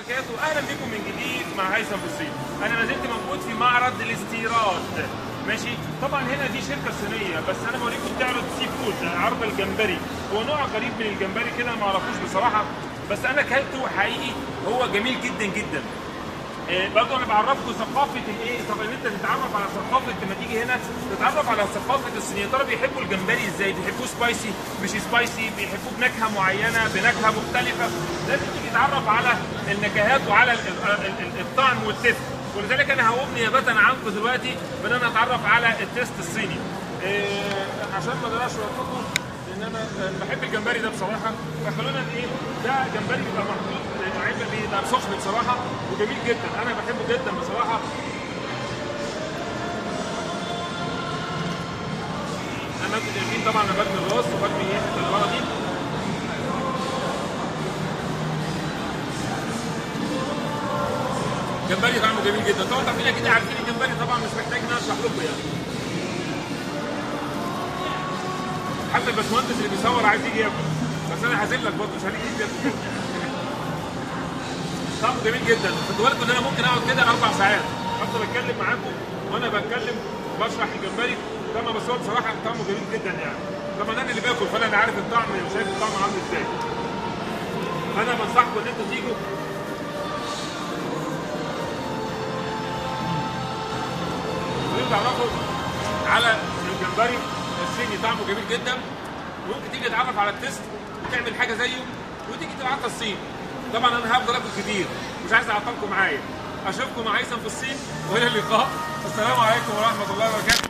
وبركاته اهلا بكم من جديد مع هيثم بالصين انا ما زلت موجود في معرض الاستيراد ماشي طبعا هنا دي شركه صينيه بس انا بوريكم بتعرض سي فود عرض الجمبري هو نوع غريب من الجمبري كده ما اعرفوش بصراحه بس انا اكلته حقيقي هو جميل جدا جدا آه، برضه انا بعرفكم ثقافه الايه طب ان انت تتعرف على ثقافه لما تيجي هنا تتعرف على ثقافه الصينيين ترى بيحبوا الجمبري ازاي بيحبوه سبايسي مش سبايسي بيحبوه بنكهه معينه بنكهه مختلفه لازم تيجي تتعرف على النكهات وعلى ال- ال- ال- الطعم والتست ولذلك انا هقوم نيابه عنكم دلوقتي بان انا اتعرف على التست الصيني آه، عشان ما اقدرش اوقفكم لان انا آه، بحب الجمبري ده بصراحه فخلونا ايه ده جمبري بيبقى محطوط آه، علبه بيبقى سخن بصراحه وجميل جدا انا بحبه جدا بصراحه انا انتوا شايفين طبعا انا برمي الراس وبرمي ايه الحته اللي ورا دي جمبري طعمه جميل جدا طبعا انتوا عارفين اكيد عارفين الجمبري طبعا مش محتاج ان انا اشرح لكم يعني حتى الباشمهندس اللي بيصور عايز يجي ياكل بس انا هعزم لك برضه مش هخليك تيجي تاكل طعمه جميل جدا خدوا بالكم ان انا ممكن اقعد كده اربع ساعات افضل اتكلم معاكم وانا بتكلم بشرح الجمبري طبعا بس هو بصراحه طعمه جميل جدا يعني طبعا انا اللي باكل فانا اللي عارف الطعم وشايف الطعم عامل ازاي فانا بنصحكم ان انتوا تيجوا تيجوا تعرفوا على الجمبري الصيني طعمه جميل جدا وممكن تيجي تتعرف على التست وتعمل حاجه زيه وتيجي تبعتها الصين طبعا انا هفضل اكل كتير مش عايز اعطلكم معايا اشوفكم مع هيثم في الصين والى اللقاء السلام عليكم ورحمه الله وبركاته